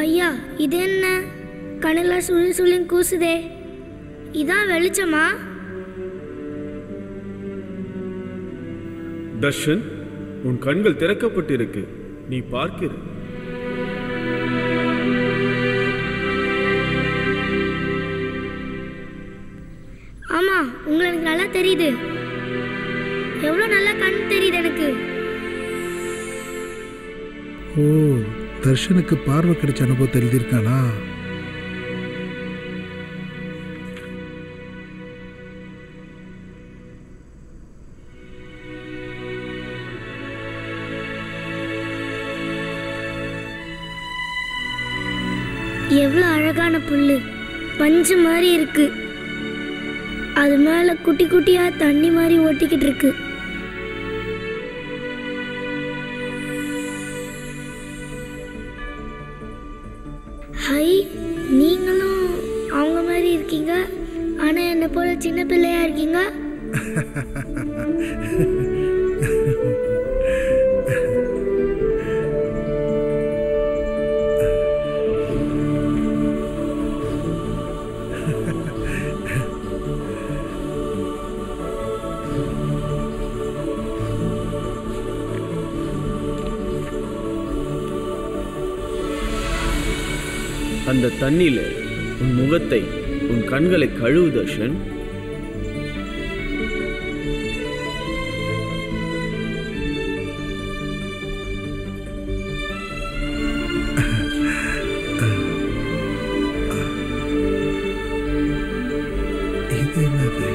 ஐயா இது என்ன கண்ணில் சுழி சுழின்னு கூசுதே இதான் வெளிச்சமா தர்ஷன் உன் கண்கள் திறக்கப்பட்டிருக்கு நீ பார்க்கிற ஆமா உங்களை எனக்கு நல்லா தெரியுது எவ்வளோ நல்லா கண் தெரியுது எனக்கு ஓ தர்ஷனுக்கு பார்வை கிடைச்ச அனுபவத்தை எழுதியிருக்கானா எவ்வளோ அழகான புல்லு பஞ்சு மாதிரி இருக்கு அது மேலே குட்டி குட்டியா தண்ணி மாதிரி ஒட்டிக்கிட்டு இருக்கு ஹை நீங்களும் அவங்க மாதிரி இருக்கீங்க ஆனால் என்னை போல சின்ன பிள்ளையா இருக்கீங்க அந்த தண்ணியில உன் முகத்தை உன் கண்களை கழுவு தர்ஷன் இது என்னது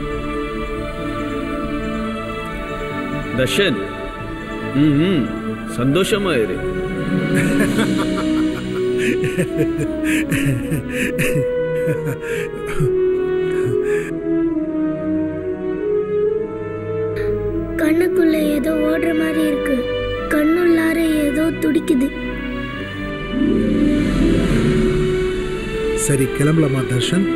தர்ஷன் ம் ம், சந்தோஷமா இரு கண்ணுக்குள்ள ஏதோ ஓடுற மாதிரி இருக்கு கண்ணுள்ளார ஏதோ துடிக்குது சரி கிளம்பலாமா தர்ஷன்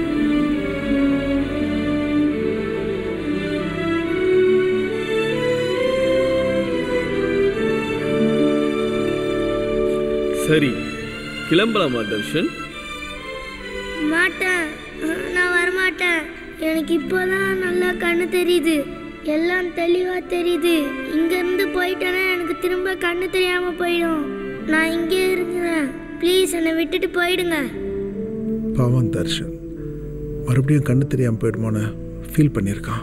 சரி கிளம்பலாமா தர்ஷன் மாட்டேன் நான் வரமாட்டேன் எனக்கு இப்போதான் நல்லா கண்ணு தெரியுது எல்லாம் தெளிவா தெரியுது இங்க இருந்து போயிட்டேன்னா எனக்கு திரும்ப கண்ணு தெரியாம போயிடும் நான் இங்கே இருக்கிறேன் ப்ளீஸ் என்னை விட்டுட்டு போயிடுங்க பாவம் தர்ஷன் மறுபடியும் கண்ணு தெரியாமல் போயிடுமோன்னு ஃபீல் பண்ணியிருக்கான்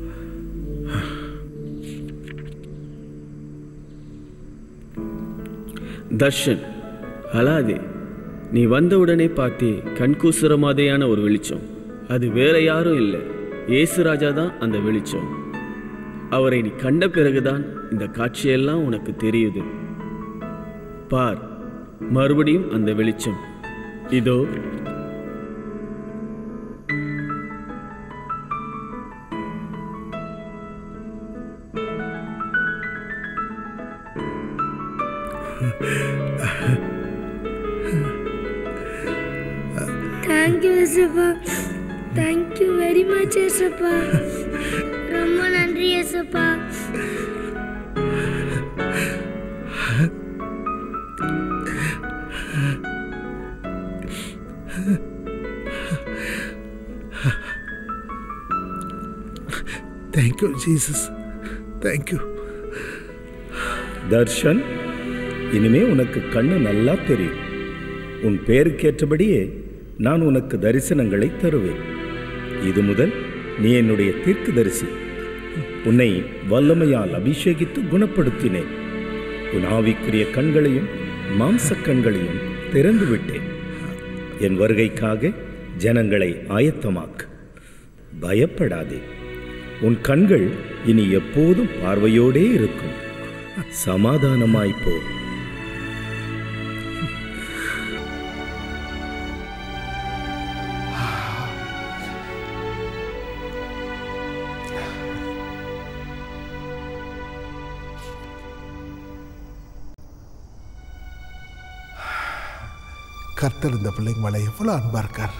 தர்ஷன் அழாதே நீ வந்தவுடனே பார்த்தே கண்கூசுற மாதிரியான ஒரு வெளிச்சம் அது வேற யாரும் இல்லை இயேசு ராஜா தான் அந்த வெளிச்சம் அவரை நீ கண்ட பிறகுதான் இந்த காட்சியெல்லாம் உனக்கு தெரியுது பார் மறுபடியும் அந்த வெளிச்சம் இதோ தேங்க்யூ ஏசப்பா தேங்க்யூ வெரி மச் ஏசப்பா ரொம்ப நன்றி ஏசப்பா தேங்க்யூ ஜீசஸ் தேங்க்யூ தர்ஷன் இனிமே உனக்கு கண்ணு நல்லா தெரியும் உன் பேருக்கேற்றபடியே நான் உனக்கு தரிசனங்களை தருவேன் இது முதல் நீ என்னுடைய தீர்க்கதரிசி உன்னை வல்லமையால் அபிஷேகித்து குணப்படுத்தினேன் உன் ஆவிக்குரிய கண்களையும் மாம்சக் கண்களையும் திறந்து விட்டேன் என் வருகைக்காக ஜனங்களை ஆயத்தமாக்கு பயப்படாதே உன் கண்கள் இனி எப்போதும் பார்வையோடே இருக்கும் சமாதானமாய்ப்போ கர்த்தர் இந்த பிள்ளைங்க மேலே எவ்வளோ அன்பா இருக்கார்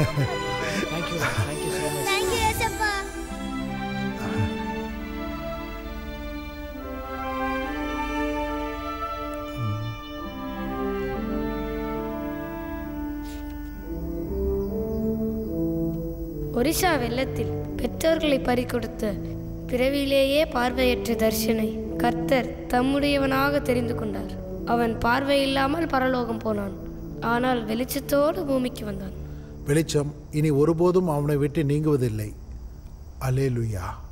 thank you thank you so much thank you ஏசப்பா ஒரிசா வெள்ளத்தில் பெற்றோர்களை பறிகொடுத்த பிறவியிலேயே பார்வையற்ற தர்ஷனை கர்த்தர் தம்முடையவனாக தெரிந்து கொண்டார் அவன் பார்வையில்லாமல் பரலோகம் போனான் ஆனால் வெளிச்சத்தோடு பூமிக்கு வந்தான் வெளிச்சம் இனி ஒருபோதும் அவனை விட்டு நீங்குவதில்லை அலேலுயா